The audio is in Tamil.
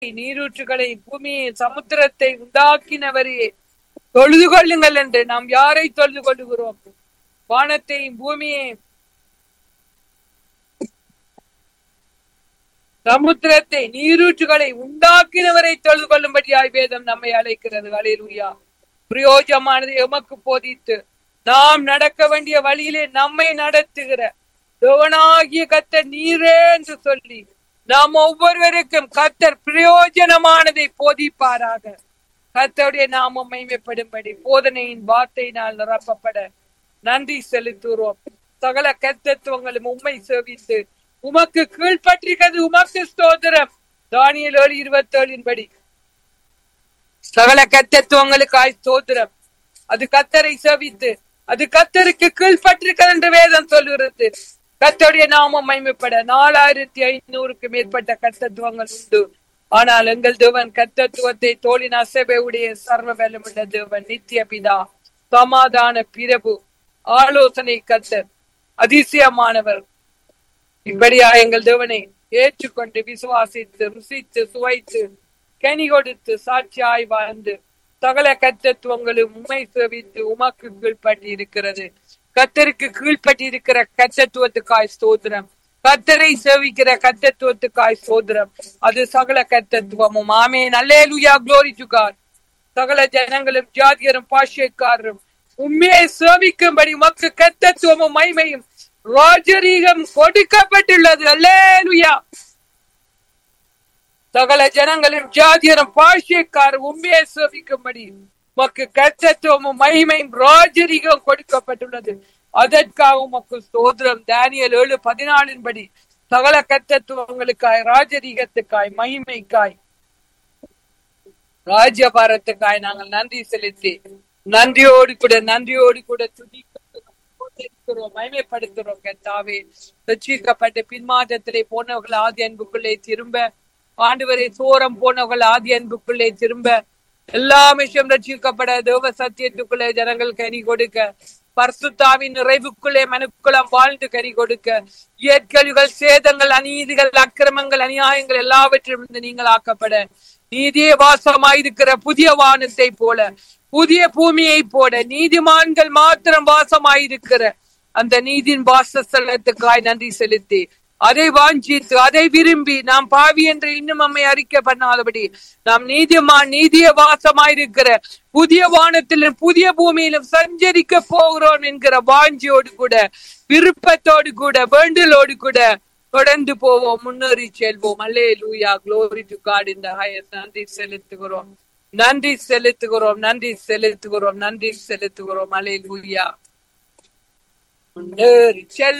நீரூற்றுகளை பூமியை சமுத்திரத்தை உண்டாக்கினவரே தொழுது கொள்ளுங்கள் என்று நாம் யாரை தொழுது கொள்ளுகிறோம் வானத்தையும் பூமியையும் சமுத்திரத்தை நீரூற்றுகளை உண்டாக்கினவரை தொழுது கொள்ளும்படியாய் வேதம் நம்மை அழைக்கிறது அலையிலுயா பிரயோஜமானது எமக்கு போதித்து நாம் நடக்க வேண்டிய வழியிலே நம்மை நடத்துகிற தேவனாகிய கத்தர் நீரே என்று சொல்லி நாம் ஒவ்வொருவருக்கும் கத்தர் பிரயோஜனமானதை போதிப்பாராக கத்தருடைய நாமம் மைமைப்படும்படி போதனையின் வார்த்தையினால் நிரப்பப்பட நன்றி செலுத்துகிறோம் சகல கத்தத்துவங்களும் உண்மை சேவித்து உமக்கு கீழ்பற்றிருக்கிறது உமக்கு ஸ்தோத்திரம் தானியல் ஏழு இருபத்தி ஏழின் படி சகல கத்தத்துவங்களுக்காய் ஸ்தோத்திரம் அது கத்தரை செவித்து அது கத்தருக்கு கீழ்பற்றிருக்கிறது என்று வேதம் சொல்லுகிறது கத்தருடைய நாமம் மைமைப்பட நாலாயிரத்தி ஐநூறுக்கு மேற்பட்ட கத்தத்துவங்கள் உண்டு ஆனால் எங்கள் தேவன் கத்தத்துவத்தை தோளின் அசைவை உடைய சர்வ வல்லமுள்ள தேவன் நித்திய பிதா சமாதான பிரபு ஆலோசனை கத்தர் அதிசயமானவர் இப்படியா எங்கள் தேவனை ஏற்றுக்கொண்டு விசுவாசித்து ருசித்து சுவைத்து கனி கொடுத்து சாட்சியாய் வாழ்ந்து சகல கத்தத்துவங்களும் உண்மை சேவித்து உமக்கு கீழ்பட்டி இருக்கிறது கத்தருக்கு கீழ்பட்டி இருக்கிற கத்தத்துவத்துக்காய் ஸ்தோத்திரம் கத்தரை சேவிக்கிற கத்தத்துவத்துக்காய் சோதரம் அது சகல கத்தத்துவமும் ஆமே நல்லே லுயா குளோரி டு சகல ஜனங்களும் ஜாதியரும் பாஷைக்காரரும் உண்மையை சேவிக்கும்படி உமக்கு கத்தத்துவமும் மைமையும் ராஜரீகம் கொடுக்கப்பட்டுள்ளது அல்லேலுயா சகல ஜனங்களும் ஜாதியரும் பாஷைக்காரரும் உண்மையை சேவிக்கும்படி உமக்கு கத்தத்துவமும் மகிமையும் ராஜரீகம் கொடுக்கப்பட்டுள்ளது அதற்காக உமக்கு சோதரம் தானியல் ஏழு பதினாலின் படி சகல கத்தத்துவங்களுக்காய் ராஜரீகத்துக்காய் மகிமைக்காய் ராஜபாரத்துக்காய் நாங்கள் நன்றி செலுத்தி நன்றியோடு கூட நன்றியோடு கூட துதிக்கிறோம் மகிமைப்படுத்துறோம் கத்தாவே ரட்சிக்கப்பட்ட பின்மாற்றத்திலே போனவர்கள் ஆதி அன்புக்குள்ளே திரும்ப ஆண்டுவரை சோரம் போனவர்கள் ஆதி அன்புக்குள்ளே திரும்ப எல்லா விஷயம் ரட்சிக்கப்பட தேவ சத்தியத்துக்குள்ளே ஜனங்கள் கனி கொடுக்க பர்சுத்தாவின் நிறைவுக்குள்ளே மனுக்குளம் வாழ்ந்து கனி கொடுக்க இயற்கைகள் சேதங்கள் அநீதிகள் அக்கிரமங்கள் அநியாயங்கள் எல்லாவற்றிலிருந்து நீங்கள் ஆக்கப்பட நீதியே வாசமாயிருக்கிற புதிய வானத்தை போல புதிய பூமியை போல நீதிமான்கள் மாத்திரம் வாசமாயிருக்கிற அந்த நீதியின் வாசஸ்தலத்துக்காய் நன்றி செலுத்தி அதை வாஞ்சித்து அதை விரும்பி நாம் பாவி என்று இன்னும் நம்மை அறிக்கை பண்ணாதபடி நாம் நீதிமான் நீதிய வாசமாயிருக்கிற புதிய வானத்திலும் புதிய பூமியிலும் சஞ்சரிக்க போகிறோம் என்கிற வாஞ்சியோடு கூட விருப்பத்தோடு கூட வேண்டலோடு கூட தொடர்ந்து போவோம் முன்னேறி செல்வோம் hallelujah glory to God இந்த ஹையர் நன்றி செலுத்துகிறோம் நன்றி செலுத்துகிறோம் நன்றி செலுத்துகிறோம் நன்றி செலுத்துகிறோம் அலே லூயா முன்னேறி செல்